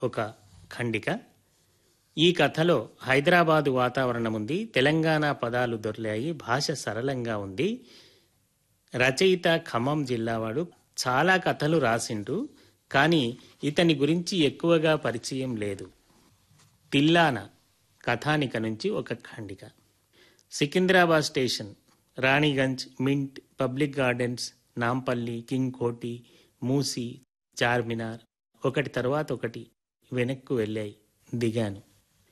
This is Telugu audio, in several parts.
ఒక ఖండిక ఈ కథలో హైదరాబాదు వాతావరణం ఉంది తెలంగాణ పదాలు దొర్లాయి భాష సరళంగా ఉంది రచయిత ఖమ్మం జిల్లావాడు చాలా కథలు రాసిండు కానీ ఇతని గురించి ఎక్కువగా పరిచయం లేదు తిల్లాన కథానిక నుంచి ఒక ఖండిక Secunderabad station Raniganj mint public gardens Nampally king Koti Musi Charminar ఒకటి తర్వాత ఒకటి వెనక్కు వెళ్ళాయి దిగాను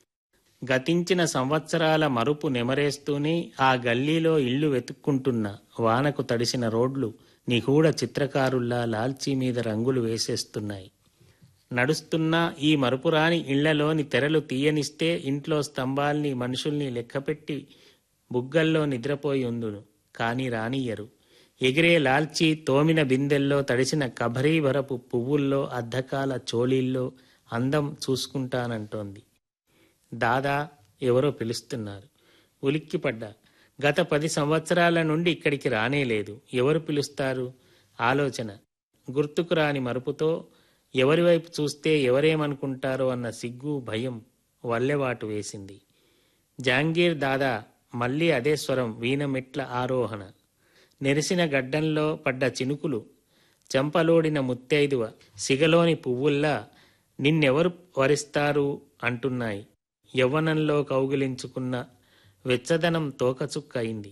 గతించిన సంవత్సరాల మరుపు నెమరేస్తూనే ఆ గల్లీలో ఇల్లు వెతుక్కుంటున్న వానకు తడిసిన రోడ్లు నిగూఢ చిత్రకారుల్లా లాల్చీ మీద రంగులు వేసేస్తున్నాయి నడుస్తున్నా ఈ మరుపురాని ఇళ్లలోని తెరలు తీయనిస్తే ఇంట్లో స్తంభాల్ని మనుషుల్ని లెక్కపెట్టి బుగ్గల్లో నిద్రపోయి ఉందును కాని రానియ్యరు ఎగిరే లాల్చి తోమిన బిందెల్లో తడిసిన కభరీవరపు పువ్వుల్లో అద్దకాల చోళీల్లో అందం చూసుకుంటానంటోంది దాదా ఎవరో పిలుస్తున్నారు ఉలిక్కిపడ్డా గత పది సంవత్సరాల నుండి ఇక్కడికి రానేలేదు ఎవరు పిలుస్తారు ఆలోచన గుర్తుకు రాని మరుపుతో ఎవరి వైపు చూస్తే ఎవరేమనుకుంటారో అన్న సిగ్గు భయం వల్లెవాటు వేసింది జాంగీర్ దాదా మళ్ళీ అదే స్వరం వీణమెట్ల ఆరోహణ నెరిసిన గడ్డంలో పడ్డ చినుకులు చెంపలోడిన ముత్తైదువ సిగలోని పువ్వుల్లా నిన్నెవరు వరిస్తారు అంటున్నాయి యవ్వనంలో కౌగిలించుకున్న వెచ్చదనం తోకచుక్క అయింది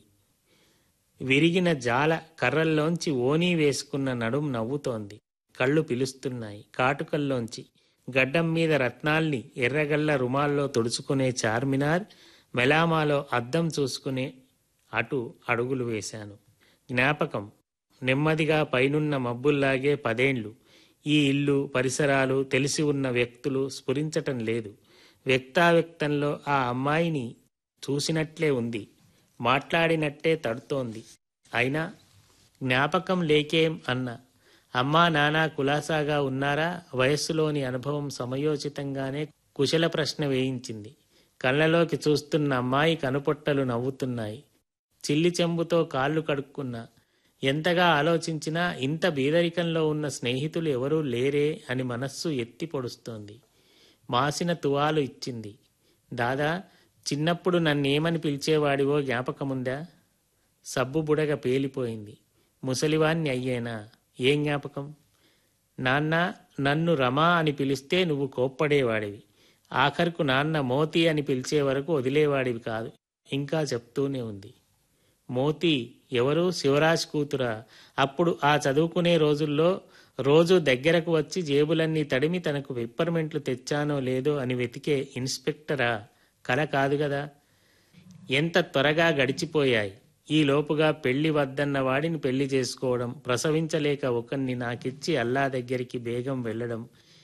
విరిగిన జాల కర్రల్లోంచి ఓనీ వేసుకున్న నడుం నవ్వుతోంది కళ్ళు పిలుస్తున్నాయి కాటుకల్లోంచి గడ్డం మీద రత్నాల్ని ఎర్రగల్ల రుమాల్లో తుడుచుకునే చార్మినార్ మెలామాలో అద్దం చూసుకునే అటు అడుగులు వేశాను జ్ఞాపకం నెమ్మదిగా పైనున్న మబ్బుల్లాగే పదేండ్లు ఈ ఇల్లు పరిసరాలు తెలిసి ఉన్న వ్యక్తులు స్ఫురించటం లేదు వ్యక్తావ్యక్తంలో ఆ అమ్మాయిని చూసినట్లే ఉంది మాట్లాడినట్టే తడుతోంది అయినా జ్ఞాపకం లేకేం అన్న అమ్మా నాన్న కులాసాగా ఉన్నారా వయస్సులోని అనుభవం సమయోచితంగానే కుశల ప్రశ్న వేయించింది కళ్ళలోకి చూస్తున్న అమ్మాయి కనుపొట్టలు నవ్వుతున్నాయి చిల్లి చెంబుతో కాళ్ళు కడుక్కున్నా ఎంతగా ఆలోచించినా ఇంత బీదరికంలో ఉన్న స్నేహితులు ఎవరూ లేరే అని మనస్సు ఎత్తి పొడుస్తోంది మాసిన తువాలు ఇచ్చింది దాదా చిన్నప్పుడు నన్నేమని పిలిచేవాడివో జ్ఞాపకముందా సబ్బు బుడగ పేలిపోయింది ముసలివాణ్ణి అయ్యేనా ఏం జ్ఞాపకం నాన్న నన్ను రమా అని పిలిస్తే నువ్వు కోప్పడేవాడివి ఆఖరుకు నాన్న మోతి అని పిలిచే వరకు వదిలేవాడివి కాదు ఇంకా చెప్తూనే ఉంది మోతి ఎవరు శివరాజ్ కూతురా అప్పుడు ఆ చదువుకునే రోజుల్లో రోజు దగ్గరకు వచ్చి జేబులన్నీ తడిమి తనకు పెప్పర్మెంట్లు తెచ్చానో లేదో అని వెతికే ఇన్స్పెక్టరా కల కాదు గదా ఎంత త్వరగా గడిచిపోయాయి ఈ లోపుగా పెళ్లి వద్దన్న వాడిని పెళ్లి చేసుకోవడం ప్రసవించలేక ఒకరిని నాకిచ్చి అల్లా దగ్గరికి బేగం వెళ్ళడం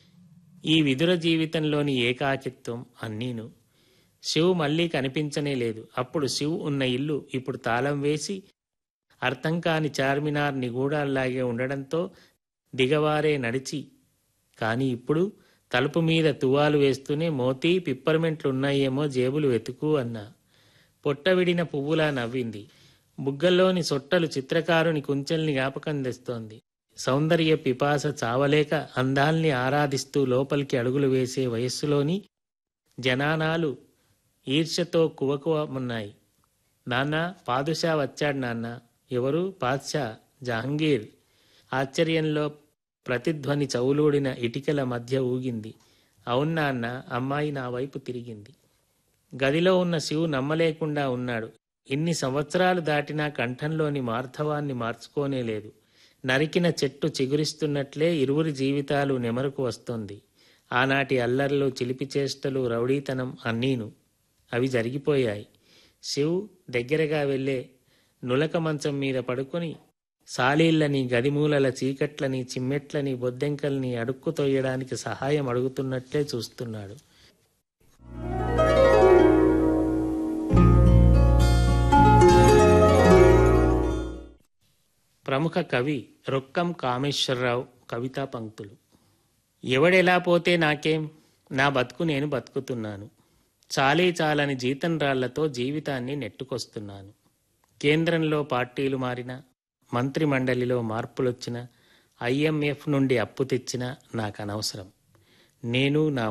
ఈ విదుర జీవితంలోని ఏకాకిత్వం అన్నీను శివ్ మళ్ళీ కనిపించనే లేదు అప్పుడు శివ్ ఉన్న ఇల్లు ఇప్పుడు తాళం వేసి అర్థం కాని చార్మినార్ నిగూడాల్లాగే ఉండడంతో దిగవారే నడిచి కానీ ఇప్పుడు తలుపు మీద తువాలు వేస్తూనే మోతీ పిప్పర్మెంట్లు ఉన్నాయేమో జేబులు వెతుకు అన్నా పొట్టవిడిన పువ్వులా నవ్వింది బుగ్గల్లోని సొట్టలు చిత్రకారుని కుంచెల్ని జ్ఞాపకం తెస్తోంది సౌందర్య పిపాస చావలేక అందాల్ని ఆరాధిస్తూ లోపలికి అడుగులు వేసే వయస్సులోని జనానాలు ఈర్ష్యతో కువకువమున్నాయి నాన్న పాదుషా వచ్చాడు నాన్న ఎవరు పాద్షా జహంగీర్ ఆశ్చర్యంలో ప్రతిధ్వని చౌలూడిన ఇటికల మధ్య ఊగింది అవునా అన్న అమ్మాయి నా వైపు తిరిగింది గదిలో ఉన్న శివు నమ్మలేకుండా ఉన్నాడు ఇన్ని సంవత్సరాలు దాటినా కంఠంలోని మార్ధవాన్ని మార్చుకోనే లేదు నరికిన చెట్టు చిగురిస్తున్నట్లే ఇరువురి జీవితాలు నెమరుకు వస్తోంది ఆనాటి అల్లర్లు చిలిపి చేష్టలు రౌడీతనం అన్నీను అవి జరిగిపోయాయి శివ్ దగ్గరగా వెళ్ళే నులక మంచం మీద పడుకొని సాలీళ్ళని గదిమూలల చీకట్లని చిమ్మెట్లని బొద్దెంకల్ని అడుక్కు తొయ్యడానికి సహాయం అడుగుతున్నట్లే చూస్తున్నాడు ప్రముఖ కవి రొక్కం కామేశ్వరరావు కవితా పంక్తులు ఎవడెలా పోతే నాకేం నా బతుకు నేను బతుకుతున్నాను చాలీ చాలని జీతం రాళ్లతో జీవితాన్ని నెట్టుకొస్తున్నాను కేంద్రంలో పార్టీలు మారినా మంత్రిమండలిలో మార్పులొచ్చినా ఐఎంఎఫ్ నుండి అప్పు తెచ్చినా నాకు అనవసరం నేను నా